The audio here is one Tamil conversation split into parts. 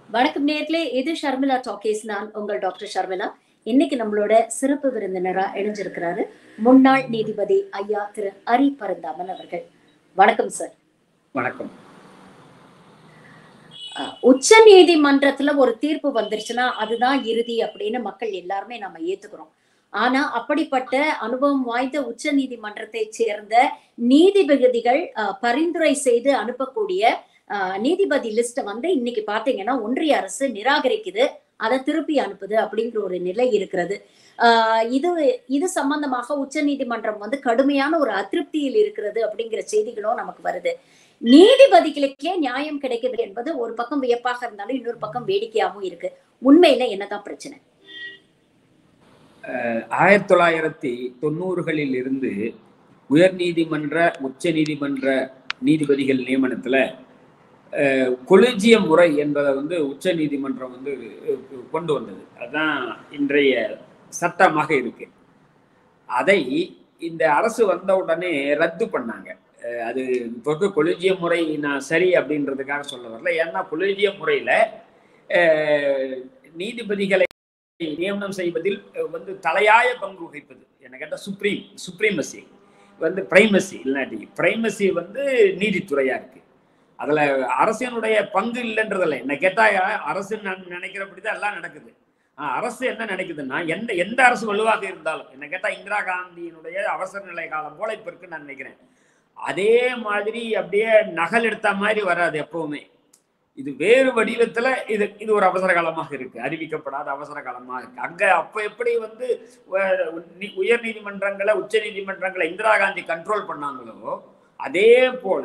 வணக்கம் நேர்களே இது ஷர்மிளா டாக்கீஸ் நான் உங்கள் டாக்டர் ஷர்மிளா இன்னைக்கு நம்மளோட சிறப்பு விருந்தினரா இணைஞ்சிருக்கிறாரு முன்னாள் நீதிபதி ஐயா திரு அரி பரந்தாமன் அவர்கள் வணக்கம் சார் வணக்கம் அஹ், உச்ச நீதிமன்றத்துல ஒரு தீர்ப்பு வந்துருச்சுன்னா அதுதான் இறுதி அப்படின்னு மக்கள் எல்லாருமே நம்ம ஏத்துக்கிறோம் ஆனா அப்படிப்பட்ட அனுபவம் வாய்ந்த உச்ச நீதிமன்றத்தை சேர்ந்த நீதிபதிகள் அஹ், பரிந்துரை செய்து அனுப்பக்கூடிய அஹ், நீதிபதி லிஸ்ட வந்து இன்னைக்கு பாத்தீங்கன்னா ஒன்றிய அரசு நிராகரிக்குது அதை திருப்பி அனுப்புது அப்படிங்கிற ஒரு நிலை இருக்கிறது ஆஹ் இது இது சம்பந்தமாக உச்ச நீதிமன்றம் வந்து கடுமையான ஒரு அதிருப்தியில் இருக்கிறது அப்படிங்கிற செய்திகளும் நமக்கு வருது நீதிபதிகளுக்கே நியாயம் கிடைக்கவில்லை என்பது ஒரு பக்கம் வியப்பாக இருந்தாலும் இன்னொரு பக்கம் வேடிக்கையாகவும் இருக்கு உண்மையில என்னதான் பிரச்சனை ஆயிரத்தி தொள்ளாயிரத்தி தொண்ணூறுகளில் இருந்து உயர் நீதிமன்ற உச்ச நீதிமன்ற நீதிபதிகள் நியமனத்துல அஹ், கொலிஜிய முறை என்பதை வந்து உச்ச நீதிமன்றம் வந்து அஹ், கொண்டு வந்தது அதுதான் இன்றைய சட்டமாக இருக்கு அதை இந்த அரசு வந்த உடனே ரத்து பண்ணாங்க அஹ், அது இப்போ கொலிஜிய முறை நான் சரி அப்படின்றதுக்காக சொல்ல வரல ஏன்னா கொலிஜிய முறையில அஹ், நீதிபதிகளை நியமனம் செய்வதில் அஹ், வந்து தலையாய பங்கு வகிப்பது என்ன கேட்டால் சுப்ரீம் சுப்ரீமசி வந்து பிரைமசி இல்லாட்டி பிரைமசி வந்து நீதித்துறையா இருக்கு அதுல அரசினுடைய பங்கு இல்லைன்றதில்ல என்ன கேட்டா அரசு நான் நினைக்கிறபடி தான் எல்லாம் நடக்குது ஆஹ் அரசு என்ன நினைக்குதுன்னா எந்த எந்த அரசு வலுவாக இருந்தாலும் என்ன கேட்டா இந்திரா காந்தியினுடைய அவசர நிலை காலம் போல இப்ப இருக்குன்னு நான் நினைக்கிறேன் அதே மாதிரி அப்படியே நகல் எடுத்த மாதிரி வராது எப்பவுமே இது வேறு வடிவத்துல இது இது ஒரு அவசர காலமாக இருக்கு அறிவிக்கப்படாத அவசர காலமாக இருக்கு அங்க அப்ப எப்படி வந்து உ- நி- உயர் நீதிமன்றங்களை உச்ச நீதிமன்றங்களை இந்திரா காந்தி கண்ட்ரோல் பண்ணாங்களோ அதே போல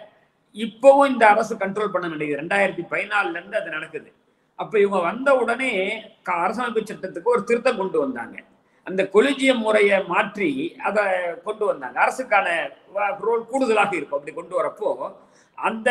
இப்பவும் இந்த அரசு கண்ட்ரோல் பண்ண நினைக்குது ரெண்டாயிரத்தி பதினாலுல இருந்து அது நடக்குது அப்ப இவங்க வந்த உடனே க- அரசமைப்பு சட்டத்துக்கு ஒரு திருத்தம் கொண்டு வந்தாங்க அந்த கொலிஜியம் முறையை மாற்றி அதை கொண்டு வந்தாங்க அரசுக்கான ரோல் கூடுதலாக இருக்கும் அப்படி கொண்டு வரப்போ அந்த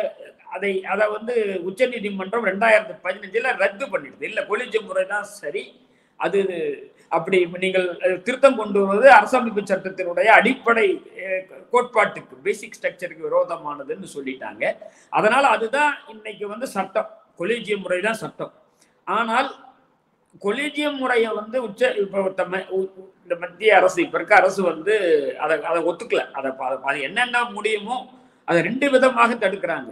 அதை அதை வந்து உச்சநீதிமன்றம் ரெண்டாயிரத்தி பதினஞ்சுல ரத்து பண்ணிடுது இல்ல கொலிஜியம் முறை தான் சரி அது அப்படி நீங்கள் அஹ், திருத்தம் கொண்டு வருவது அரசமைப்பு சட்டத்தினுடைய அடிப்படை அஹ், கோட்பாட்டுக்கு பேசிக் ஸ்ட்ரக்சருக்கு விரோதமானதுன்னு சொல்லிட்டாங்க அதனால அதுதான் இன்னைக்கு வந்து சட்டம் கொலிஜியம் முறை தான் சட்டம் ஆனால் கொலிஜியம் முறையை வந்து உச்ச இப்போ தம்ம- உ- உ- இந்த மத்திய அரசு இப்ப இருக்க அரசு வந்து அதை அதை ஒத்துக்கல அதை ப- அதை- அது என்னென்ன முடியுமோ அதை ரெண்டு விதமாக தடுக்கிறாங்க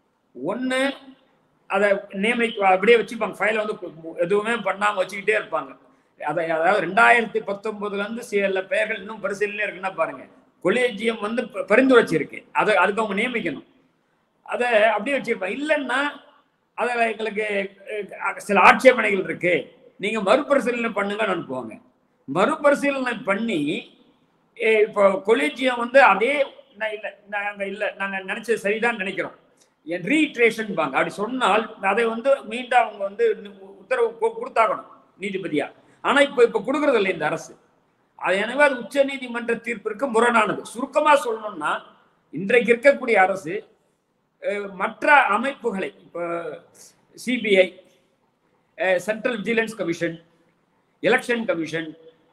ஒண்ணு அதை நியமிக்க அப்படியே வச்சுப்பாங்க ஃபைலை வந்து கு- எதுவுமே பண்ணாம வச்சுக்கிட்டே இருப்பாங்க அதை அதாவது ரெண்டாயிரத்தி பத்தொன்பதுல இருந்து சில பெயர்கள் இன்னும் பரிசீலனை இருக்குன்னா பாருங்க கொலேஜியம் வந்து ப- பரிந்துரைச்சிருக்கு அதை அதுக்கு அவங்க நியமிக்கணும் அதை அப்படியே வச்சிருப்பாங்க இல்லைன்னா அதில் எங்களுக்கு அஹ், சில ஆட்சேபனைகள் இருக்கு நீங்க மறுபரிசீலனை பண்ணுங்கன்னு அனுப்புவாங்க மறுபரிசீலனை பண்ணி அஹ், இப்போ கொலேஜியம் வந்து அதே நான் இல்லை நாங்க இல்லை நாங்க நினைச்சது சரிதான் நினைக்கிறோம் ரீட்ரேஷன் பாங்க அப்படி சொன்னால் அதை வந்து மீண்டும் அவங்க வந்து உத்தரவு கொ- கொடுத்தாகணும் நீதிபதியா ஆனா இப்ப இப்ப கொடுக்கறது இல்லை இந்த அரசு அது எனவே அது உச்ச நீதிமன்ற தீர்ப்பிற்கு முரணானது சுருக்கமா சொல்லணும்னா இன்றைக்கு இருக்கக்கூடிய அரசு அஹ், மற்ற அமைப்புகளை இப்போ CBI central vigilance commission election commission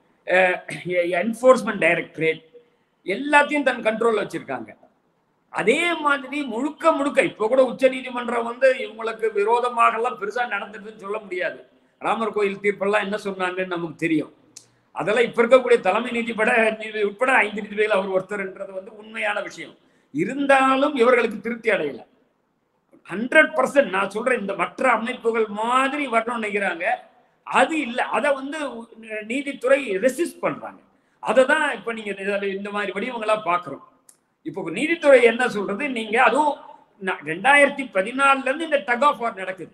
enforcement directorate எல்லாத்தையும் தன் கண்ட்ரோல்ல வச்சிருக்காங்க அதே மாதிரி முழுக்க முழுக்க இப்போ கூட உச்ச நீதிமன்றம் வந்து இவங்களுக்கு விரோதமாக எல்லாம் பெருசா நடந்துட்டுன்னு சொல்ல முடியாது ராமர் கோயில் தீர்ப்பெல்லாம் என்ன சொன்னாங்கன்னு நமக்கு தெரியும் அதெல்லாம் இப்ப இருக்கக்கூடிய தலைமை நீதிபட நீதி உட்பட ஐந்து நீதிபதிகள் அவர் ஒருத்தர்ன்றது வந்து உண்மையான விஷயம் இருந்தாலும் இவர்களுக்கு திருப்தி அடையல ஹண்ட்ரட் பர்சன்ட் நான் சொல்றேன் இந்த மற்ற அமைப்புகள் மாதிரி வரணும்னு நினைக்கிறாங்க அது இல்லை அதை வந்து நீதித்துறை ரெசிஸ்ட் பண்றாங்க அதை தான் இப்போ நீங்க இதுல இந்த மாதிரி வடிவங்களா பார்க்குறோம் இப்போ நீதித்துறை என்ன சொல்றது நீங்க அதுவும் ந- ரெண்டாயிரத்தி பதினாலுல இருந்து இந்த டக் ஆஃப் வார் நடக்குது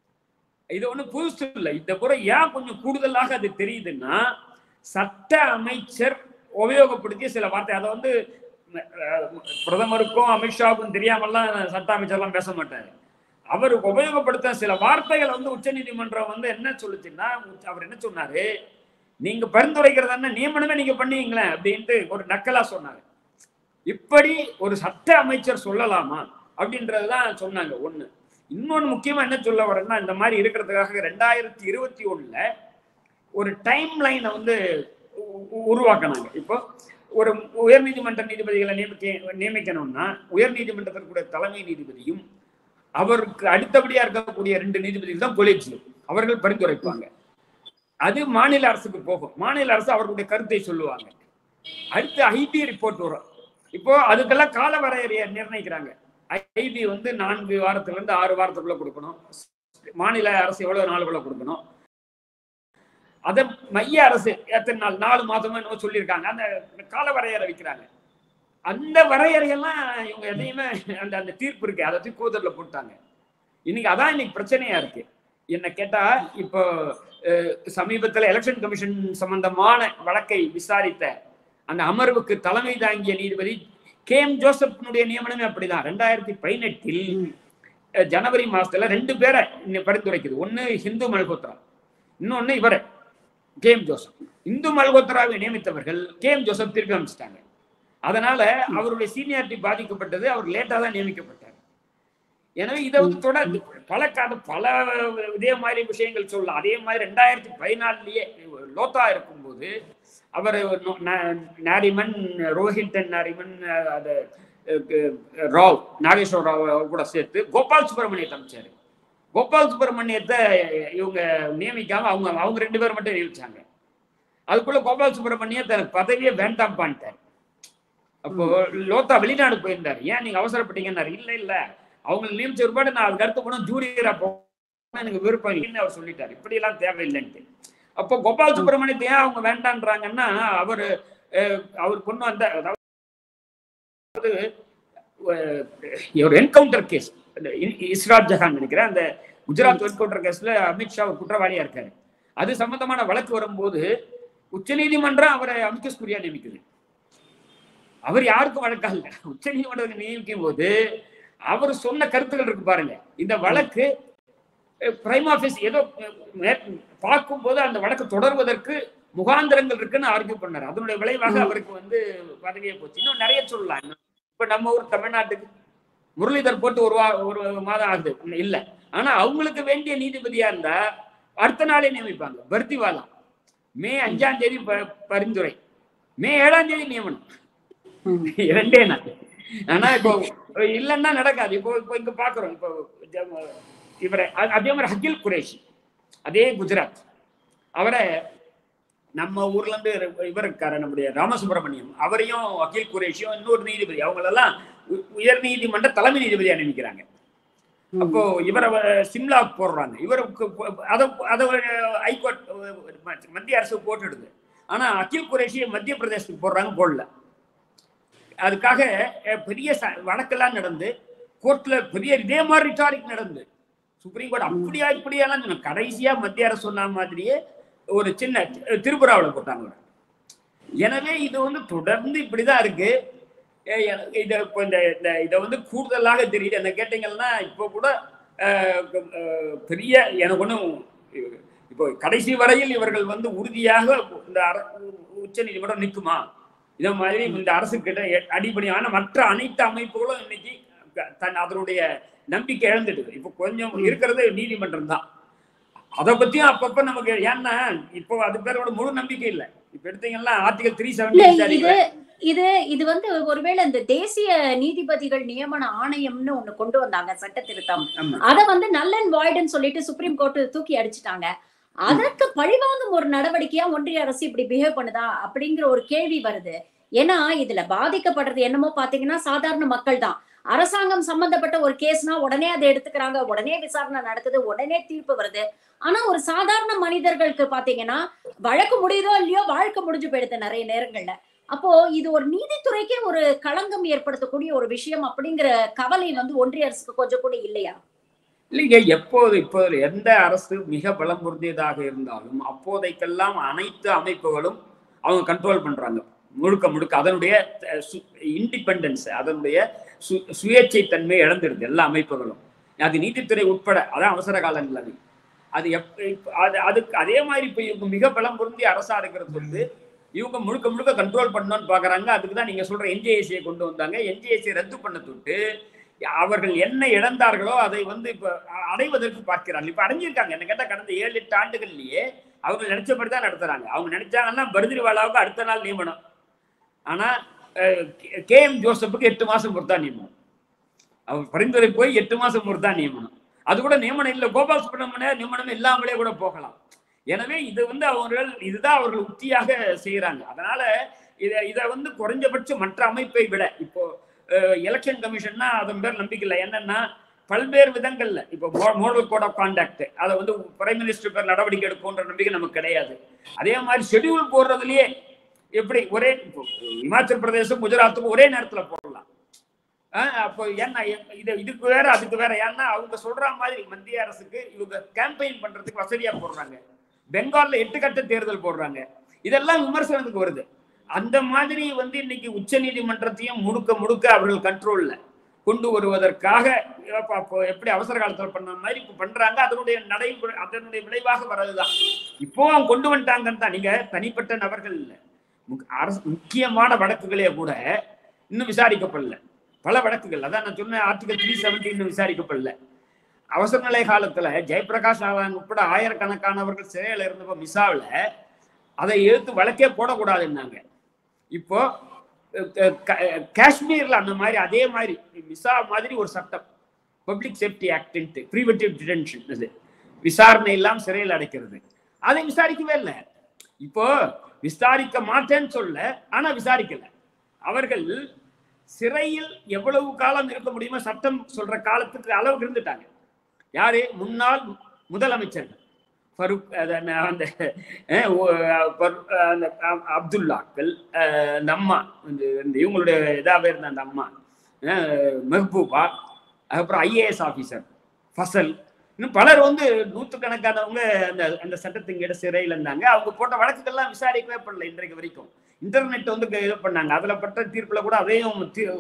இது ஒண்ணு புதுசு இல்லை இந்த முறை ஏன் கொஞ்சம் கூடுதலாக அது தெரியுதுன்னா சட்ட அமைச்சர் உபயோகப்படுத்திய சில வார்த்தை அதை வந்து அஹ், பிரதமருக்கும் அமித்ஷாவுக்கும் தெரியாமல்லாம் சட்ட அமைச்சர்லாம் பேச மாட்டாரு அவர் உபயோகப்படுத்த சில வார்த்தைகள் வந்து உச்சநீதிமன்றம் வந்து என்ன சொல்லுச்சுன்னா அவர் என்ன சொன்னாரு நீங்க பரிந்துரைக்கிறது என்ன நியமனமே நீங்க பண்ணீங்களேன் அப்படின்ட்டு ஒரு நக்கலா சொன்னாரு இப்படி ஒரு சட்ட அமைச்சர் சொல்லலாமா அப்படின்றதுதான் சொன்னாங்க ஒண்ணு இன்னொன்னு முக்கியமா என்ன சொல்ல வரேன்னா இந்த மாதிரி இருக்கிறதுக்காக ரெண்டாயிரத்தி இருபத்தி ஒண்ணுல ஒரு டைம் லைனை வந்து உ- உ- உருவாக்கினாங்க இப்போ ஒரு உயர்நீதிமன்ற நீதிபதிகளை நியமிக்க நியமிக்கணும்னா உயர்நீதிமன்றத்திற்குரிய தலைமை நீதிபதியும் அவருக்கு அடுத்தபடியா இருக்கக்கூடிய ரெண்டு நீதிபதிகள் தான் கொலேஜியம் அவர்கள் பரிந்துரைப்பாங்க அது மாநில அரசுக்கு போகும் மாநில அரசு அவர்களுடைய கருத்தை சொல்லுவாங்க அடுத்து ஐபி ரிப்போர்ட் வரும் இப்போ அதுக்கெல்லாம் கால வரையறையை நிர்ணயிக்கிறாங்க ஐபி வந்து நான்கு வாரத்துல இருந்து ஆறு வாரத்துக்குள்ள கொடுக்கணும் மாநில அரசு எவ்வளவு நாளுக்குள்ள கொடுக்கணும் அதை மைய அரசு எத்தனை நாள் நாலு மாதமா என்னவோ சொல்லியிருக்காங்க அந்த கால வரையறை வைக்கிறாங்க அந்த வரையறையெல்லாம் இவங்க எதையுமே அந்த அந்த தீர்ப்பு இருக்கு அதை தூக்கி கோதர்ல போட்டாங்க இன்னைக்கு அதான் இன்னைக்கு பிரச்சனையா இருக்கு என்ன கேட்டா இப்போ அஹ், சமீபத்துல எலெக்ஷன் கமிஷன் சம்பந்தமான வழக்கை விசாரித்த அந்த அமர்வுக்கு தலைமை தாங்கிய நீதிபதி கே எம் ஜோசப்னுடைய நியமனமே அப்படிதான் ரெண்டாயிரத்தி பதினெட்டில் அஹ், ஜனவரி மாசத்துல ரெண்டு பேரை இன்னும் பரிந்துரைக்குது ஒன்னு ஹிந்து மல்கோத்ரா இன்னொன்னு இவரை கே எம் ஜோசப் இந்து மல்கோத்ராவை நியமித்தவர்கள் கே எம் ஜோசப் திருப்பி அமைச்சிட்டாங்க அதனால அவருடைய சீனியாரிட்டி பாதிக்கப்பட்டது அவர் லேட்டா தான் நியமிக்கப்பட்டார் எனவே இதை வந்து தொடர்ந்து பல கால பல இதே மாதிரி விஷயங்கள் சொல்லலாம் அதே மாதிரி ரெண்டாயிரத்தி பதினாலுலயே லோத்தா இருக்கும்போது அவர் நோ- நா- நாரிமன் ரோஹில்டன் நாரிமன் அஹ், அது அஹ், ராவ் நாகேஸ்வர ராவ் கூட சேர்த்து கோபால் சுப்பிரமணியத்தை அமைச்சாரு கோபால் சுப்பிரமணியத்தை இவங்க நியமிக்காம அவங்க அவங்க ரெண்டு பேரும் மட்டும் நியமிச்சாங்க அதுக்குள்ள கோபால் சுப்பிரமணியம் தனக்கு பதவியே வேண்டாம்பான்ட்டார் அப்போ லோத்தா வெளிநாடு போயிருந்தாரு ஏன் நீங்க அவசரப்பட்டீங்கன்னாரு இல்ல இல்ல அவங்களை நியமிச்ச ஒருபாடு நான் அதுக்கு அடுத்து போனா ஜூனியரா போனா எனக்கு விருப்பம் இல்லைன்னு அவர் சொல்லிட்டாரு இப்படி எல்லாம் தேவையில்லைன்ட்டு அப்போ கோபால் சுப்பிரமணியத்தை ஏன் அவங்க வேண்டான்றாங்கன்னா அவர் அவர் கொண்டு வந்த அதாவது அஹ், ஒரு என்கவுண்டர் கேஸ் இஸ்ராத் ஜஹான் நினைக்கிறேன் அந்த குஜராத் என்கவுண்டர் கேஸ்ல அமித்ஷா ஒரு குற்றவாளியா இருக்காரு அது சம்பந்தமான வழக்கு வரும்போது உச்சநீதிமன்றம் அவரை அமிகஸ் குறியா நியமிக்குது அவர் யாருக்கும் வழக்காகல உச்ச நீதிமன்றத்தை நியமிக்கும் போது அவர் சொன்ன கருத்துக்கள் இருக்கு பாருங்க இந்த வழக்கு பிரைம் ஆபீஸ் ஏதோ அஹ், மே- பார்க்கும்போது அந்த வழக்கு தொடர்வதற்கு முகாந்திரங்கள் இருக்குன்னு ஆர்கியூ பண்ணாரு அதனுடைய விளைவாக அவருக்கு வந்து பதவியே போச்சு இன்னும் நிறைய சொல்லலாம் இன்னும். இப்ப நம்ம ஊர் தமிழ்நாட்டுக்கு முரளிதர் போட்டு ஒரு வா ஒரு மாதம் ஆகுது இல்ல ஆனா அவங்களுக்கு வேண்டிய நீதிபதியா இருந்தா அடுத்த நாளே நியமிப்பாங்க பர்திவாலா மே அஞ்சாம் தேதி ப- பரிந்துரை மே ஏழாம் தேதி நியமனம் இரண்டே நாள் ஆனா இப்போ இல்லைன்னா நடக்காது இப்போ இப்போ இங்க பாக்குறோம் இப்போ ஜ- இவரை அ- அதே மாதிரி ஹகில் குரேஷி அதே குஜராத் அவரை நம்ம ஊர்ல இருந்து இரு- இவர் இருக்காரு நம்முடைய ராமசுப்ரமணியம் அவரையும் அகில் குரேஷியும் இன்னொரு நீதிபதி அவங்களெல்லாம் உ- உயர் நீதிமன்ற தலைமை நீதிபதியா நியமிக்கிறாங்க அப்போ இவரை வ- சிம்லா போடுறாங்க இவருக்கு அதை அதை ஹைகோர்ட் மத்திய அரசு போட்டுடுது ஆனா அகில் குரேஷியை மத்திய பிரதேசத்துக்கு போடுறாங்க போடல அதுக்காக அஹ், பெரிய ச- வழக்கெல்லாம் நடந்து கோர்ட்ல பெரிய இதே மாதிரி ரிட்டாரிக் நடந்து சுப்ரீம் கோர்ட் அப்படியா இப்படியெல்லாம் சொன்ன கடைசியா மத்திய அரசு சொன்ன மாதிரியே ஒரு சின்ன அஹ், திருப்புராவுல போட்டாங்க எனவே இது வந்து தொடர்ந்து இப்படிதான் இருக்கு அஹ் என- இத இப்போ இந்த இந்த இதை வந்து கூடுதலாக தெரியுது என்ன கேட்டீங்கன்னா இப்போ கூட அஹ், அஹ், பெரிய எனக்கு ஒன்றும் இப்போ கடைசி வரையில் இவர்கள் வந்து உறுதியாக இந்த உச்ச நீதிமன்றம் நிற்குமா இத மாதிரி இந்த அரசு கிட்ட எ- அடிப்படையான மற்ற அனைத்து அமைப்புகளும் இன்னைக்கு க- தன் அதனுடைய நம்பிக்கை இழந்துடுது இப்போ கொஞ்சம் இருக்கிறது நீதிமன்றம் தான் அதை பத்தியும் அப்பப்ப நமக்கு ஏன்னா இப்போ அது பேரோட முழு நம்பிக்கை இல்லை இப்ப எடுத்தீங்கன்னா ஆர்டிகல் த்ரீ இல்ல செவன்டி இது இது இது வந்து ஒருவேளை இந்த தேசிய நீதிபதிகள் நியமன ஆணையம்னு ஒண்ணு கொண்டு வந்தாங்க சட்ட திருத்தம் ஆமா. அத வந்து நல் அண்ட் வாய்டுன்னு சொல்லிட்டு சுப்ரீம் கோர்ட் தூக்கி அடிச்சிட்டாங்க அதற்கு பழிவாங்கும் ஒரு நடவடிக்கையா ஒன்றிய அரசு இப்படி பிஹேவ் பண்ணுதா அப்படிங்கிற ஒரு கேள்வி வருது ஏன்னா இதுல பாதிக்கப்படுறது என்னமோ பாத்தீங்கன்னா சாதாரண மக்கள் தான் அரசாங்கம் சம்பந்தப்பட்ட ஒரு கேஸ்னா உடனே அதை எடுத்துக்கிறாங்க உடனே விசாரணை நடக்குது உடனே தீர்ப்பு வருது ஆனா ஒரு சாதாரண மனிதர்களுக்கு பாத்தீங்கன்னா வழக்கு முடியுதோ இல்லையோ வாழ்க்கை முடிஞ்சு போயிடுது நிறைய நேரங்கள்ல அப்போ இது ஒரு நீதித்துறைக்கே ஒரு களங்கம் ஏற்படுத்தக்கூடிய ஒரு விஷயம் அப்படிங்கிற கவலை வந்து ஒன்றிய அரசுக்கு கொஞ்சம் கூட இல்லையா இல்லைங்க எப்போது இப்போது எந்த அரசு மிக பலம் பொருந்தியதாக இருந்தாலும் அப்போதைக்கெல்லாம் அனைத்து அமைப்புகளும் அவங்க கண்ட்ரோல் பண்றாங்க முழுக்க முழுக்க அதனுடைய இண்டிபெண்டன்ஸ் அதனுடைய சு சுயேட்சை தன்மை இழந்துடுது எல்லா அமைப்புகளும் அது நீதித்துறை உட்பட அதான் அவசர கால நிலைமை அது எப் இப்ப அது அதுக்கு அதே மாதிரி இப்போ இவங்க மிக பலம் பொருந்திய அரசா இருக்கிறது வந்து இவங்க முழுக்க முழுக்க கண்ட்ரோல் பண்ணணும்னு பாக்குறாங்க அதுக்கு தான் நீங்க சொல்ற என்ஜிஎஸ்சியை கொண்டு வந்தாங்க என்ஜிஎஸ்சியை ரத்து பண்ண தொட்டு அவர்கள் என்ன இழந்தார்களோ அதை வந்து இப்ப அ- அடைவதற்கு பார்க்கிறார்கள் இப்ப அடைஞ்சிருக்காங்க என்ன கேட்டா கடந்த ஏழு எட்டு ஆண்டுகள்லயே அவங்க நினைச்சபடி தான் நடத்துறாங்க அவங்க நினைச்சாங்கன்னா பர்திரிவாலாவுக்கு அடுத்த நாள் நியமனம் ஆனா கே எம் ஜோசப்புக்கு எட்டு மாசம் பொறுத்தா நியமனம் அவர் பரிந்துரை போய் எட்டு மாசம் ஒரு தான் நியமனம் அது கூட நியமனம் இல்லை கோபால் சுப்பிரமணிய நியமனம் இல்லாமலே கூட போகலாம் எனவே இது வந்து அவர்கள் இதுதான் அவர்கள் உத்தியாக செய்யறாங்க அதனால இதை இதை வந்து குறைஞ்சபட்சம் மற்ற அமைப்பை விட இப்போ எலெக்ஷன் கமிஷன்னா அதன் பேர் நம்பிக்கை இல்லை என்னன்னா பல்வேறு விதங்கள்ல இப்போ மோடல் கோட் ஆஃப் கான்டாக்ட் அதை வந்து பிரைம் மினிஸ்டர் பேர் நடவடிக்கை எடுக்கும்ன்ற நம்பிக்கை நமக்கு கிடையாது அதே மாதிரி ஷெட்யூல் போடுறதுலயே எப்படி ஒரே இப்போ இமாச்சல் பிரதேசம் குஜராத்துக்கும் ஒரே நேரத்துல போடலாம் ஆஹ் அப்போ ஏன்னா இது இதுக்கு வேற அதுக்கு வேற ஏன்னா அவங்க சொல்ற மாதிரி மத்திய அரசுக்கு இவங்க கேம்பெயின் பண்றதுக்கு வசதியா போடுறாங்க பெங்கால்ல எட்டு கட்ட தேர்தல் போடுறாங்க இதெல்லாம் விமர்சனத்துக்கு வருது அந்த மாதிரி வந்து இன்னைக்கு உச்ச நீதிமன்றத்தையும் முழுக்க முழுக்க அவர்கள் கண்ட்ரோல்ல கொண்டு வருவதற்காக அப்ப- அப்போ எப்படி அவசர காலத்துல பண்ண மாதிரி இப்ப பண்றாங்க அதனுடைய நடைமுறை அதனுடைய விளைவாக வர்றதுதான் இப்போ அவங்க கொண்டு வந்துட்டாங்கன்னு தான் நீங்க தனிப்பட்ட நபர்கள் இல்ல முக்- அரசு முக்கியமான வழக்குகளே கூட இன்னும் விசாரிக்கப்படல பல வழக்குகள் அதான் நான் சொன்ன ஆர்டிகல் த்ரீ செவன்டி இன்னும் விசாரிக்கப்படல அவசர நிலை காலத்துல ஜெயபிரகாஷ் நாராயண் உட்பட ஆயிரக்கணக்கானவர்கள் சிறையில இருந்தப்ப மிசாவில் அதை எடுத்து வழக்கே போடக்கூடாதுன்னாங்க இப்போ அஹ், அஹ், கா- காஷ்மீர்ல அந்த மாதிரி அதே மாதிரி மிசா மாதிரி ஒரு சட்டம் public safety act preventive detention இது விசாரணை எல்லாம் சிறையில் அடைக்கிறது அதை விசாரிக்கவே இல்லை இப்போ விசாரிக்க மாட்டேன்னு சொல்ல ஆனா விசாரிக்கல அவர்கள் சிறையில் எவ்வளவு காலம் இருக்க முடியுமோ சட்டம் சொல்ற காலத்துக்கு அளவுக்கு இருந்துட்டாங்க யாரு முன்னாள் முதலமைச்சர்கள் ஃபருக் அது என்ன, அந்த அஹ், ஓ, ஃபரு- அந்த அ- அப்துல்லாக்கள் அஹ், அந்த அம்மா இந்த இந்த இவங்களுடைய இதாகவே இருந்த அந்த அம்மா அஹ், மெஹபூபா அதுக்கப்புறம் ஐஏஎஸ் ஆஃபீஸர் ஃபசல் இன்னும் பலர் வந்து நூற்றுக்கணக்கானவங்க அந்த அந்த சட்டத்தின் இட சிறையில் இருந்தாங்க அவங்க போட்ட வழக்குகள்லாம் விசாரிக்கவே பண்ணல இன்றைக்கு வரைக்கும் இன்டர்நெட் வந்து க- இது பண்ணாங்க அதில் பட்ட தீர்ப்புல கூட அதையும்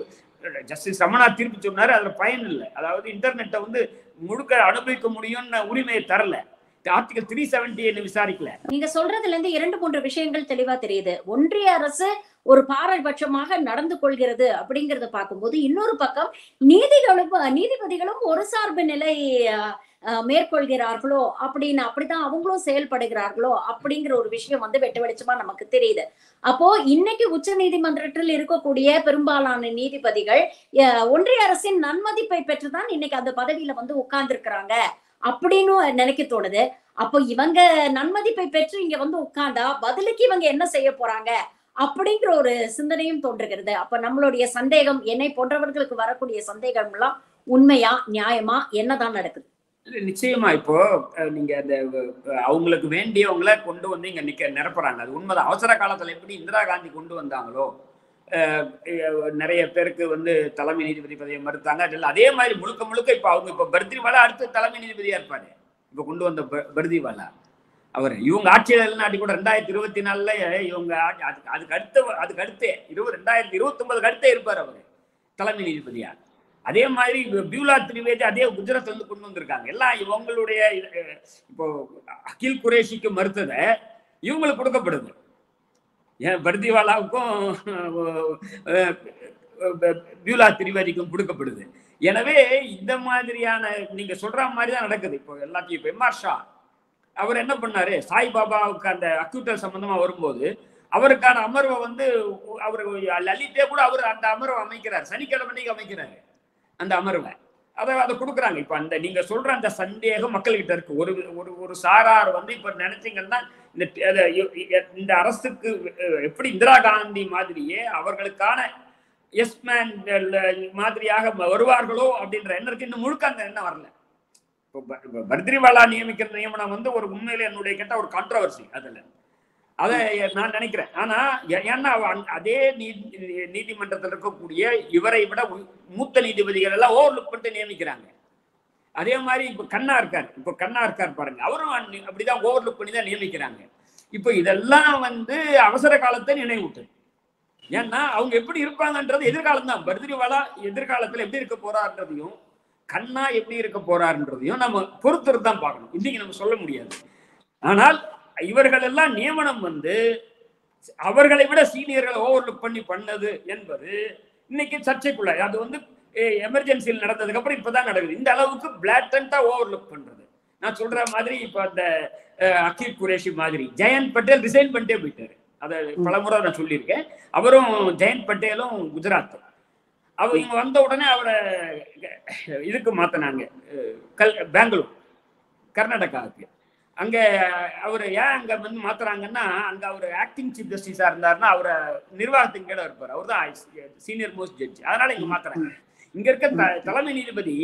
ஜஸ்டிஸ் ரமணா தீர்ப்பு சொன்னாரு அதுல பயன் இல்லை அதாவது இன்டர்நெட்டை வந்து முழுக்க அனுபவிக்க முடியும்னு உரிமையை தரல ஆர்டிகல் த்ரீ செவன்டி விசாரிக்கல நீங்க சொல்றதுல இருந்து இரண்டு மூன்று விஷயங்கள் தெளிவா தெரியுது ஒன்றிய அரசு ஒரு பாரபட்சமாக நடந்து கொள்கிறது அப்படிங்கறத பார்க்கும்போது இன்னொரு பக்கம் நீதிகளும் நீதிபதிகளும் ஒரு சார்பு நிலை அஹ், அஹ், மேற்கொள்கிறார்களோ அப்படின்னு அப்படிதான் அவங்களும் செயல்படுகிறார்களோ அப்படிங்கிற ஒரு விஷயம் வந்து வெட்ட வெளிச்சமா நமக்கு தெரியுது அப்போ இன்னைக்கு உச்ச நீதிமன்றத்தில் இருக்கக்கூடிய பெரும்பாலான நீதிபதிகள் அஹ், ஒன்றிய அரசின் நன்மதிப்பை பெற்றுதான் இன்னைக்கு அந்த பதவியில வந்து உட்கார்ந்துருக்கிறாங்க அப்படின்னு நினைக்க தோணுது அப்போ இவங்க நன்மதிப்பை பெற்று இங்க வந்து உட்கார்ந்தா பதிலுக்கு இவங்க என்ன செய்ய போறாங்க அப்படிங்கிற ஒரு சிந்தனையும் தோன்றுகிறது அப்ப நம்மளுடைய சந்தேகம் என்னை போன்றவர்களுக்கு வரக்கூடிய சந்தேகம் எல்லாம் உண்மையா நியாயமா என்னதான் நடக்குது இல்ல, நிச்சயமா இப்போ அஹ், நீங்க அந்த அஹ், அவங்களுக்கு வேண்டியவங்கள கொண்டு வந்து இங்க நிக்க நிரப்புறாங்க அது உண்மைதான் அவசர காலத்துல எப்படி இந்திரா காந்தி கொண்டு வந்தாங்களோ அஹ், அஹ், நிறைய பேருக்கு வந்து தலைமை நீதிபதி பதவியை மறுத்தாங்க அதில் அதே மாதிரி முழுக்க முழுக்க இப்போ அவங்க இப்போ பர்திவாலா அடுத்து தலைமை நீதிபதியா இருப்பாரு இப்போ கொண்டு வந்த ப- பர்திவாலா அவர் இவங்க ஆட்சியில் இல்லைனாட்டி கூட ரெண்டாயிரத்தி இருபத்தி நாலுல இவங்க ஆட்சி- அதுக்கு அதுக்கு அடுத்த அதுக்கு அடுத்தே இருபது ரெண்டாயிரத்தி இருபத்தி அடுத்தே இருப்பார் அவர் தலைமை நீதிபதியா அதே மாதிரி பியூலா திரிவேதி அதே குஜராத் வந்து கொண்டு வந்திருக்காங்க எல்லாம் இவங்களுடைய அஹ், இப்போ அகில் குரேஷிக்கு மறுத்ததை இவங்களுக்கு கொடுக்கப்படுது ஏன் பர்திவாலாவுக்கும் அஹ், அஹ், பியூலா திரிவேதிக்கும் கொடுக்கப்படுது எனவே இந்த மாதிரியான நீங்க சொல்ற மாதிரி தான் நடக்குது இப்போ எல்லாத்தையும் இப்போ எம்ஆர் ஷா அவர் என்ன பண்ணாரு சாய்பாபாவுக்கு அந்த அக்யூட்டல் சம்பந்தமா வரும்போது அவருக்கான அமர்வை வந்து அவர் லலிதே கூட அவர் அந்த அமர்வை அமைக்கிறார் சனிக்கிழமை அன்னைக்கு அமைக்கிறாரு அந்த அமர்வை அதை அதை கொடுக்குறாங்க இப்போ அந்த நீங்க சொல்ற அந்த சந்தேகம் மக்கள்கிட்ட இருக்கு ஒரு ஒரு ஒரு சாரார் வந்து இப்ப நினைச்சீங்கன்னா இந்த அத- இந்த அரசுக்கு அஹ், எப்படி இந்திரா காந்தி மாதிரியே அவர்களுக்கான எஸ் மேன் மாதிரியாக வருவார்களோ அப்படின்ற எண்ணம் இருக்கு இன்னும் முழுக்க அந்த எண்ணம் வரல இப்போ ப- இப்போ பர்திரிவாலா நியமிக்கிற நியமனம் வந்து ஒரு உண்மையிலே என்னுடைய கேட்ட ஒரு கான்ட்ரவர்சி அதுல அதை நான் நினைக்கிறேன் ஆனா ஏ- ஏன்னா அவ அந்த- அதே நீதி நீதிமன்றத்தில் இருக்கக்கூடிய இவரை விட உ- மூத்த நீதிபதிகள் எல்லாம் ஓவர்லுக் பண்ணிட்டு நியமிக்கிறாங்க அதே மாதிரி இப்போ கண்ணா இருக்கார் இப்போ கண்ணா இருக்கார் பாருங்க அவரும் அன்னி- அப்படிதான் ஓவர்லுக் பண்ணி தான் நியமிக்கிறாங்க இப்போ இதெல்லாம் வந்து அவசர காலத்தை நினைவூட்டு ஏன்னா அவங்க எப்படி இருப்பாங்கன்றது எதிர்காலம் தான் பர்திரிவாலா எதிர்காலத்துல எப்படி இருக்க போறான்றதையும் கண்ணா எப்படி இருக்க போறாருன்றதையும் நம்ம பொறுத்திருந்து தான் பார்க்கணும் இன்னைக்கு நம்ம சொல்ல முடியாது ஆனால் இவர்கள் எல்லாம் நியமனம் வந்து அவர்களை விட சீனியர்களை ஓவர்லுக் பண்ணி பண்ணது என்பது இன்னைக்கு சர்ச்சைக்குள்ள அது வந்து எமர்ஜென்சியில் நடந்ததுக்கு அப்புறம் இப்பதான் நடக்குது இந்த அளவுக்கு பிளாட்டண்டா ஓவர்லுக் பண்றது நான் சொல்ற மாதிரி இப்ப அந்த அஹ், அகில் குரேஷி மாதிரி ஜெயந்த் பட்டேல் ரிசைன் பண்ணிட்டே போயிட்டாரு அதை பலமுறை நான் சொல்லியிருக்கேன் அவரும் ஜெயந்த் பட்டேலும் குஜராத் அவர் இங்க வந்த உடனே அவரை இதுக்கு மாத்தினாங்க கல் பெங்களூர் கர்நாடகாவுக்கு அங்க அவர் ஏன் அங்க வந்து மாத்துறாங்கன்னா அங்க அவர் ஆக்டிங் சீஃப் ஜஸ்டிஸா இருந்தாருன்னா அவரை நிர்வாகத்தின் கீழே இருப்பார் அவர் தான் சீனியர் மோஸ்ட் ஜட்ஜ் அதனால இங்க மாத்துறாங்க இங்க இருக்க த- தலைமை நீதிபதி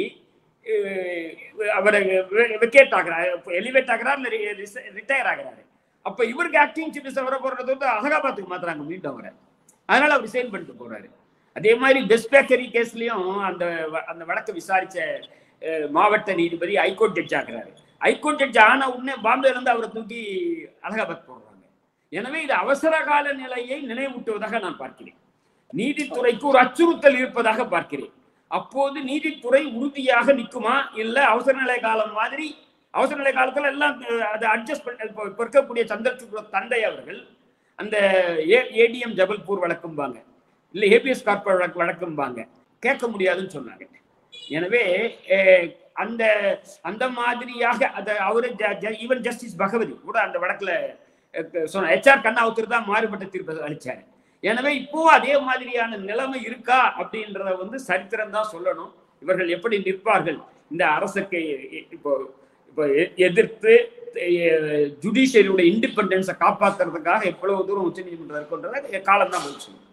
அவரை வெக்கேட் ஆகிறார் எலிவேட் ஆகிறார் ரிட்டையர் ஆகிறாரு அப்ப இவருக்கு ஆக்டிங் சீஃப் ஜஸ்டிஸ் வர போறது வந்து அககாபாத்துக்கு மாத்துறாங்க மீண்டும் அவரை அதனால அவர் ரிசைன் பண்ணிட்டு போறாரு அதே மாதிரி பெஸ்ட் பேக்கரி கேஸ்லயும் அந்த வ- அந்த வழக்கை விசாரிச்ச அஹ், மாவட்ட நீதிபதி ஹைகோர்ட் ஜட்ஜ் ஆகிறாரு ஹைகோர்ட் ஜட்ஜ் ஆன உடனே பாம்பேல இருந்து அவரை தூக்கி அலகாபாத் போடுறாங்க எனவே இது அவசர கால நிலையை நினைவூட்டுவதாக நான் பார்க்கிறேன் நீதித்துறைக்கு ஒரு அச்சுறுத்தல் இருப்பதாக பார்க்கிறேன் அப்போது நீதித்துறை உறுதியாக நிக்குமா இல்ல அவசர நிலை காலம் மாதிரி அவசர நிலை காலத்துல எல்லாம் அஹ், அதை அட்ஜஸ்ட் பண்ண இப்போ இப்ப இருக்கக்கூடிய சந்திரசூட் தந்தை அவர்கள் அந்த ஏடிஎம் ஜபல்பூர் வழக்கும்பாங்க இல்ல ஏபிஎஸ் கார்பரேட் வழக்கு வழக்கும்பாங்க கேட்க முடியாதுன்னு சொன்னாங்க எனவே அஹ், அந்த அந்த மாதிரியாக அதை அவரு ஈவன் ஜஸ்டிஸ் பகவதி கூட அந்த வழக்குல சொன்ன ஹெச்ஆர் கண்ணாவுத்தர் தான் மாறுபட்ட தீர்ப்பு அளிச்சாரு எனவே இப்போ அதே மாதிரியான நிலைமை இருக்கா அப்படின்றத வந்து சரித்திரம் தான் சொல்லணும் இவர்கள் எப்படி நிற்பார்கள் இந்த அரசுக்கு இப்போ இப்போ எ- எதிர்த்து ஜுடிஷியரியோட இண்டிபெண்டன்ஸை காப்பாத்துறதுக்காக எவ்வளவு தூரம் உச்சநீதிமன்றம் இருக்குன்றத காலம் தான் பதில் சொல்லும்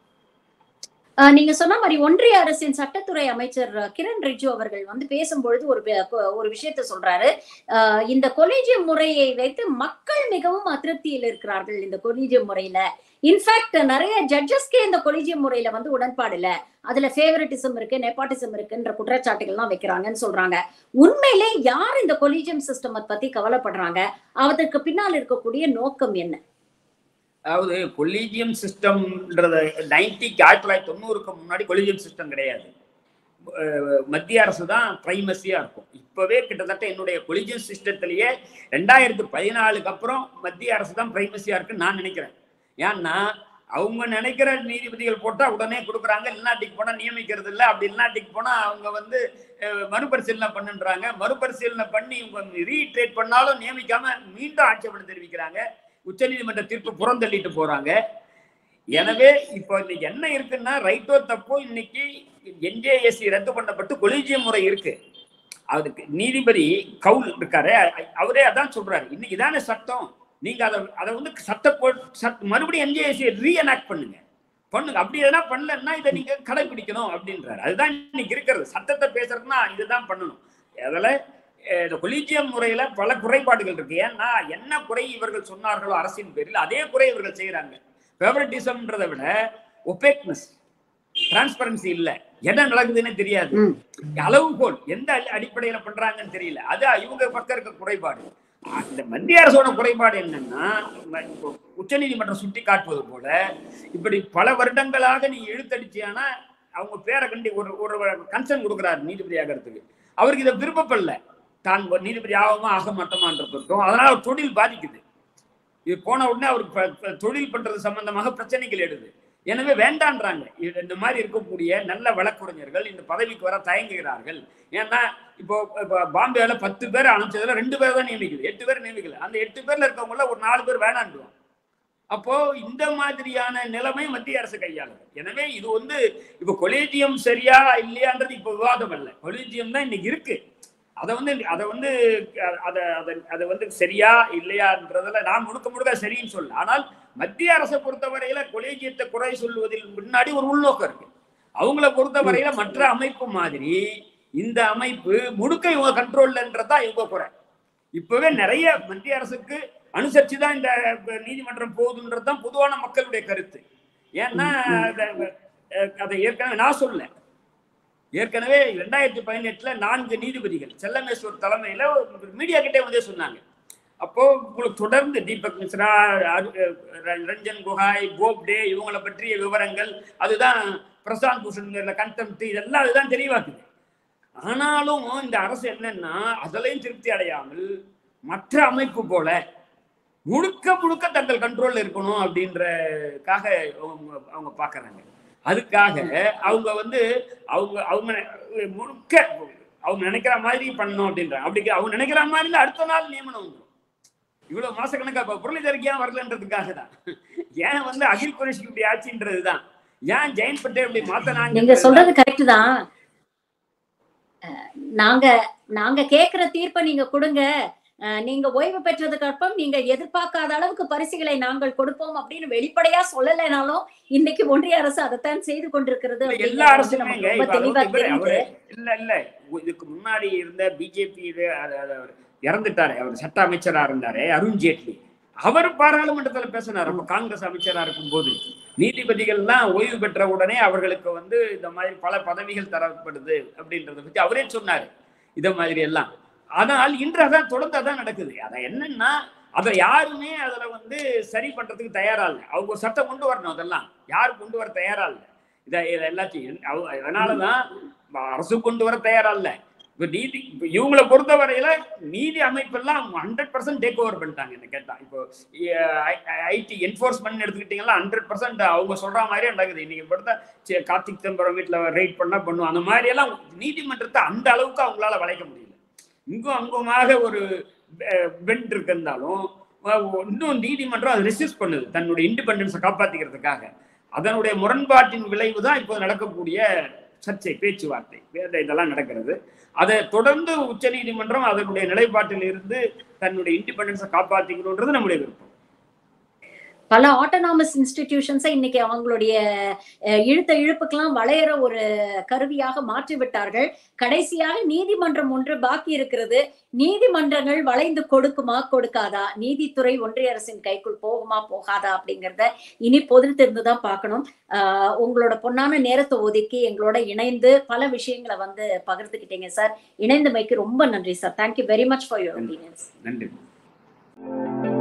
ஆஹ் நீங்க சொன்ன மாதிரி ஒன்றிய அரசின் சட்டத்துறை அமைச்சர் அஹ், கிரண் ரிஜிஜு அவர்கள் வந்து பேசும்பொழுது ஒரு பே- ஒரு விஷயத்த சொல்றாரு ஆஹ் இந்த கொலிஜியம் முறையை வைத்து மக்கள் மிகவும் அதிருப்தியில் இருக்கிறார்கள் இந்த கொலிஜியம் முறையில இன்ஃபேக்ட் நிறைய ஜட்ஜஸ்க்கே இந்த கொலிஜியம் முறையில வந்து உடன்பாடு இல்ல அதுல ஃபேவரட்டிசம் இருக்கு நெப்பாட்டிசம் இருக்குன்ற குற்றச்சாட்டுகள்லாம் வைக்கிறாங்கன்னு சொல்றாங்க உண்மையிலே யார் இந்த கொலிஜியம் சிஸ்டம் பத்தி கவலைப்படுறாங்க அதற்கு பின்னால் இருக்கக்கூடிய நோக்கம் என்ன அதாவது கொலீஜியம் சிஸ்டம்ன்றத நைன்டிக்கு ஆயிரத்தி தொள்ளாயிரத்தி தொண்ணூறுக்கு முன்னாடி கொலீஜியம் சிஸ்டம் கிடையாது அஹ் மத்திய அரசு தான் பிரைமசியா இருக்கும் இப்பவே கிட்டத்தட்ட என்னுடைய கொலிஜியம் சிஸ்டத்திலேயே ரெண்டாயிரத்து பதினாலுக்கு அப்புறம் மத்திய அரசு தான் பிரைமசியா இருக்குன்னு நான் நினைக்கிறேன் ஏன்னா அவங்க நினைக்கிற நீதிபதிகள் போட்டா உடனே கொடுக்குறாங்க இல்லாட்டிக்கு போனா நியமிக்கிறது இல்லை அப்படி இல்லாட்டிக்கு போனா அவங்க வந்து அஹ், மறுபரிசீலனை பண்ணுன்றாங்க மறுபரிசீலனை பண்ணி இவங்க ரீட்ரேட் பண்ணாலும் நியமிக்காம மீண்டும் ஆட்சேபனை தெரிவிக்கிறாங்க உச்சநீதிமன்ற தீர்ப்பு புறந்தள்ளிட்டு போறாங்க எனவே இப்போ இன்னைக்கு என்ன இருக்குன்னா ரைட்டோ தப்போ இன்னைக்கு என்ஜேஎஸ்சி ரத்து பண்ணப்பட்டு கொலிஜியம் முறை இருக்கு அதுக்கு நீதிபதி கவுல் இருக்காரு அ- அவரே அதான் சொல்றாரு இன்னைக்கு தானே சட்டம் நீங்க அதை அதை வந்து சட்ட போ சட் மறுபடியும் என்ஜேஎஸ்சி ரீஎனாக்ட் பண்ணுங்க பண்ணுங்க அப்படி எதனா பண்ணலன்னா இதை நீங்க கடைபிடிக்கணும் அப்படின்றாரு அதுதான் இன்னைக்கு இருக்கிறது சட்டத்தை பேசுறதுன்னா இதுதான் பண்ணணும் அதில் இந்த கொலீஜியம் முறையில பல குறைபாடுகள் இருக்கு ஏன்னா என்ன குறை இவர்கள் சொன்னார்களோ அரசின் பேரில் அதே குறை இவர்கள் செய்யறாங்க ஃபேவரட்டிசம்ன்றதை விட ஒபேக்னஸ் டிரான்ஸ்பரன்சி இல்ல என்ன நடக்குதுன்னு தெரியாது ம். அளவுகோல் எந்த அடி- அடிப்படையில பண்றாங்கன்னு தெரியல அது இவங்க பக்கம் இருக்க குறைபாடு அஹ் இந்த மத்திய அரசோட குறைபாடு என்னன்னா ம- இப்போ உச்சநீதிமன்றம் சுட்டி காட்டுவது போல இப்படி பல வருடங்களாக நீ இழுத்தடிச்சியானா அவங்க பேரை கண்டி ஒரு ஒரு கன்சர்ன் கொடுக்குறாரு நீதிபதி ஆகிறதுக்கு அவருக்கு இதை விருப்பப்படல தான் ஒரு நீதிபதி ஆகுமா ஆக மாட்டோமான்றதுக்கும் அதனால அவர் தொழில் பாதிக்குது இது போன உடனே அவருக்கு ப- ப- தொழில் பண்றது சம்பந்தமாக பிரச்சனைகள் எழுது எனவே வேண்டான்றாங்க இது இந்த மாதிரி இருக்கக்கூடிய நல்ல வழக்குரைஞர்கள் இந்த பதவிக்கு வர தயங்குகிறார்கள் ஏன்னா இப்போ இப்போ பாம்பேல பத்து பேர் அனுப்பிச்சதுல ரெண்டு பேர் தான் நியமிக்குது எட்டு பேர் நியமிக்கல அந்த எட்டு பேர்ல இருக்கவங்கள ஒரு நாலு பேர் வேணாண்டுவான் அப்போ இந்த மாதிரியான நிலைமை மத்திய அரசு கையாளுது எனவே இது வந்து இப்போ கொலேஜியம் சரியா இல்லையான்றது இப்போ விவாதம் அல்ல கொலேஜியம் தான் இன்னைக்கு இருக்கு அதை வந்து அதை வந்து அஹ், அதை அதை அதை வந்து சரியா இல்லையான்றதுல நான் முழுக்க முழுக்க சரின்னு சொல்ல ஆனால் மத்திய அரசை பொறுத்தவரையில கொலேஜியத்தை குறை சொல்வதில் முன்னாடி ஒரு உள்நோக்கம் இருக்கு அவங்கள பொறுத்தவரையில மற்ற அமைப்பு மாதிரி இந்த அமைப்பு முழுக்க இவங்க கண்ட்ரோல்லன்றதா இவங்க குறை இப்பவே நிறைய மத்திய அரசுக்கு அனுசரிச்சு தான் இந்த நீதிமன்றம் போகுதுன்றது தான் பொதுவான மக்களுடைய கருத்து ஏன்னா அத- அதை ஏற்கனவே நான் சொல்ல ஏற்கனவே ரெண்டாயிரத்தி பதினெட்டுல நான்கு நீதிபதிகள் செல்லமேஸ்வர் தலைமையில மீடியா கிட்டே வந்தே சொன்னாங்க அப்போ உங்களுக்கு தொடர்ந்து தீபக் மிஸ்ரா அரு- ர- ரஞ்சன் குஹாய் போப்டே இவங்கள பற்றிய விவரங்கள் அதுதான் பிரசாந்த் பூஷன் கண்டெம்ட் இதெல்லாம் அதுதான் தெளிவாக்குது ஆனாலும் இந்த அரசு என்னன்னா அதுலயும் திருப்தி அடையாமல் மற்ற அமைப்பு போல முழுக்க முழுக்க தங்கள் கண்ட்ரோல்ல இருக்கணும் அப்படின்றக்காக அவங்க அவங்க பாக்குறாங்க அதுக்காக அவங்க வந்து அவங்க அவங்க முழுக்க அவங்க நினைக்கிற மாதிரி பண்ணணும் அப்படின்றாங்க அப்படி அவங்க நினைக்கிற மாதிரி இல்ல, அடுத்த நாள் நியமனம் வந்துடும் இவ்வளவு மாசக்கணக்கா இப்ப முரளிதருக்கு ஏன் வரலன்றதுக்காக தான் ஏன் வந்து அகில் குரேஷிக்கு இப்படி ஆச்சுன்றது தான் ஏன் ஜெயந்த் பட்டேல் இப்படி மாத்தனாங்க நீங்க சொல்றது கரெக்ட் தான் அஹ், நாங்க நாங்க கேக்குற தீர்ப்பை நீங்க கொடுங்க அஹ், நீங்க ஓய்வு பெற்றதுக்கு அப்புறம் நீங்க எதிர்பார்க்காத அளவுக்கு பரிசுகளை நாங்கள் கொடுப்போம் அப்படின்னு வெளிப்படையா சொல்லலைனாலும் இன்னைக்கு ஒன்றிய அரசு அதைத்தான் செய்து கொண்டிருக்கிறது இல்ல, அப்படிங்கிறது எல்லா வந்து அரசுமே நமக்கு ரொம்ப இப்ப தெளிவா அவரு- தெரியுது அவரு இல்ல இல்ல இதுக்கு முன்னாடி இருந்த பிஜேபி இறந்துட்டாரு அவர் சட்ட அமைச்சரா இருந்தாரு அருண் ஜேட்லி அவர் பாராளுமன்றத்துல பேசினார் அப்ப காங்கிரஸ் அமைச்சரா இருக்கும்போது நீதிபதிகள்லாம் ஓய்வு பெற்ற உடனே அவர்களுக்கு வந்து இந்த மாதிரி பல பதவிகள் தரப்படுது அப்படின்றத பத்தி அவரே சொன்னாரு இத மாதிரி எல்லாம் ஆனால் இன்று அதான் தொடர்ந்து அதான் நடக்குது அதான் என்னன்னா அதை யாருமே அதுல வந்து சரி பண்றதுக்கு தயாரா இல்லை அவங்க ஒரு சட்டம் கொண்டு வரணும் அதெல்லாம் யாரும் கொண்டு வர தயாரா இல்லை இதை இதை எல்லாத்தையும் அவ- அதனாலதான் அரசு கொண்டு வர தயாரா இல்ல இப்ப நீதி இப்ப இவங்களை பொறுத்தவரையில நீதி அமைப்பெல்லாம் ஹண்ட்ரட் பர்சன்ட் டேக் ஓவர் பண்ணிட்டாங்க என்ன கேட்டா இப்போ ஐடி என்ஃபோர்ஸ்மெண்ட் எடுத்துக்கிட்டீங்கன்னா ஹண்ட்ரட் பர்சன்ட் அவங்க சொல்ற மாதிரியே நடக்குது இன்னைக்கு பொறுத்த சரி, கார்த்திக் தம்பரம் வீட்டுல ரைட் பண்ணா பண்ணுவோம் அந்த மாதிரி எல்லாம் நீதிமன்றத்தை அந்த அளவுக்கு அவங்களால வளைக்க முடியல இங்கும் அங்குமாக ஒரு பெண்ட் இருந்தாலும் இன்னும் நீதிமன்றம் அதை ரெசிஸ்ட் பண்ணுது தன்னுடைய இண்டிபெண்டன்ஸை காப்பாத்திக்கிறதுக்காக அதனுடைய முரண்பாட்டின் விளைவு தான் இப்போ நடக்கக்கூடிய சர்ச்சை பேச்சுவார்த்தை வேற இதெல்லாம் நடக்கிறது அதை தொடர்ந்து உச்சநீதிமன்றம் அதனுடைய நிலைப்பாட்டில் இருந்து தன்னுடைய இண்டிபெண்டன்ஸை காப்பாத்திக்கணுன்றது நம்முடைய விருப்பம் பல ஆட்டோனாமஸ் இன்ஸ்டிடியூஷன்ஸை இன்னைக்கு அவங்களுடைய அஹ், இழுத்த இழுப்புக்கெல்லாம் வளையிற ஒரு கருவியாக மாற்றி விட்டார்கள் கடைசியாக நீதிமன்றம் ஒன்று பாக்கி இருக்கிறது நீதிமன்றங்கள் வளைந்து கொடுக்குமா கொடுக்காதா நீதித்துறை ஒன்றிய அரசின் கைக்குள் போகுமா போகாதா அப்படிங்கறத இனி பொறுத்திருந்து தான் பார்க்கணும் ஆஹ், உங்களோட பொன்னான நேரத்தை ஒதுக்கி எங்களோட இணைந்து பல விஷயங்களை வந்து பகிர்ந்துக்கிட்டீங்க சார் இணைந்தமைக்கு ரொம்ப நன்றி sir thank you very much for your opinions நன்றி